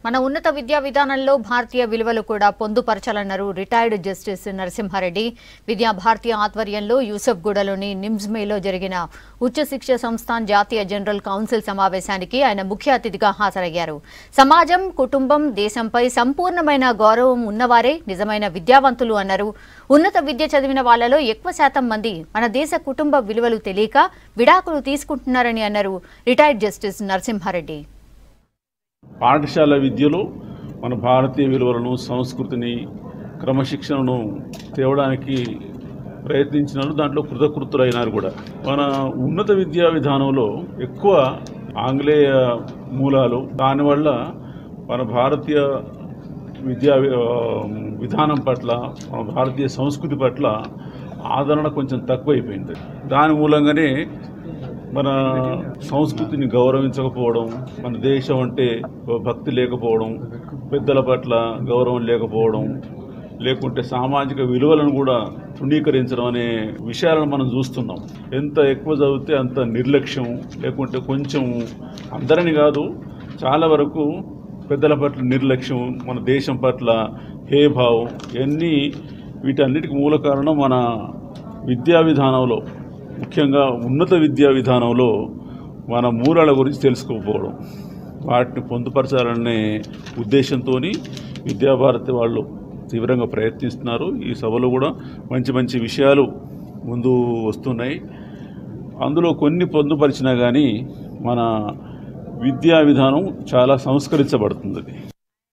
మన ఉన్నత విద్యా విధానంలో భారతీయ విలువలు కూడా పొందుపరచాలన్నారు రిటైర్డ్ జస్టిస్ నరసింహారెడ్డి విద్యా భారతీయ ఆధ్వర్యంలో యూసఫ్గూడలోని నిమ్స్మేలో జరిగిన ఉచ్చశిక్ష సంస్థాన్ జాతీయ జనరల్ కౌన్సిల్ సమావేశానికి ఆయన ముఖ్య అతిథిగా హాజరయ్యారు సమాజం కుటుంబం దేశంపై సంపూర్ణమైన గౌరవం ఉన్నవారే నిజమైన విద్యావంతులు అన్నారు ఉన్నత విద్య చదివిన వాళ్లలో ఎక్కువ శాతం మంది మన దేశ కుటుంబ విలువలు తెలియక విడాకులు తీసుకుంటున్నారని అన్నారు రిటైర్డ్ జస్టిస్ నరసింహారెడ్డి పాఠశాల విద్యలో మన భారతీయ విలువలను సంస్కృతిని క్రమశిక్షణను తేవడానికి ప్రయత్నించినారు దాంట్లో కృతకృతులైనారు కూడా మన ఉన్నత విద్యా విధానంలో ఎక్కువ ఆంగ్లేయ మూలాలు దానివల్ల మన భారతీయ విద్యా వి- ఆ, విధానం పట్ల మన భారతీయ సంస్కృతి పట్ల ఆదరణ కొంచెం తక్కువైపోయింది దాని మూలంగానే మన సంస్కృతిని గౌరవించకపోవడం మన దేశం అంటే భక్తి లేకపోవడం పెద్దల పట్ల గౌరవం లేకపోవడం లేకుంటే సామాజిక విలువలను కూడా తృణీకరించడం అనే విషయాలను మనం చూస్తున్నాం ఎంత ఎక్కువ చదివితే అంత నిర్లక్ష్యం లేకుంటే కొంచెం అందరిని కాదు చాలా వరకు పెద్దల పట్ల నిర్లక్ష్యం మన దేశం పట్ల హేభావం ఇవన్నీ వీటన్నిటికి మూల కారణం మన విద్యా విధానంలో ముఖ్యంగా ఉన్నత విద్యా విధానంలో మన మూలాల గురించి తెలుసుకోకపోవడం వాటిని పొందుపరచాలనే ఉద్దేశంతో విద్యాభారతి వాళ్ళు తీవ్రంగా ప్రయత్నిస్తున్నారు ఈ సభలో కూడా మంచి మంచి విషయాలు ముందు వస్తున్నాయి అందులో కొన్ని పొందుపరిచినా కానీ మన విద్యా విధానం చాలా సంస్కరించబడుతుంది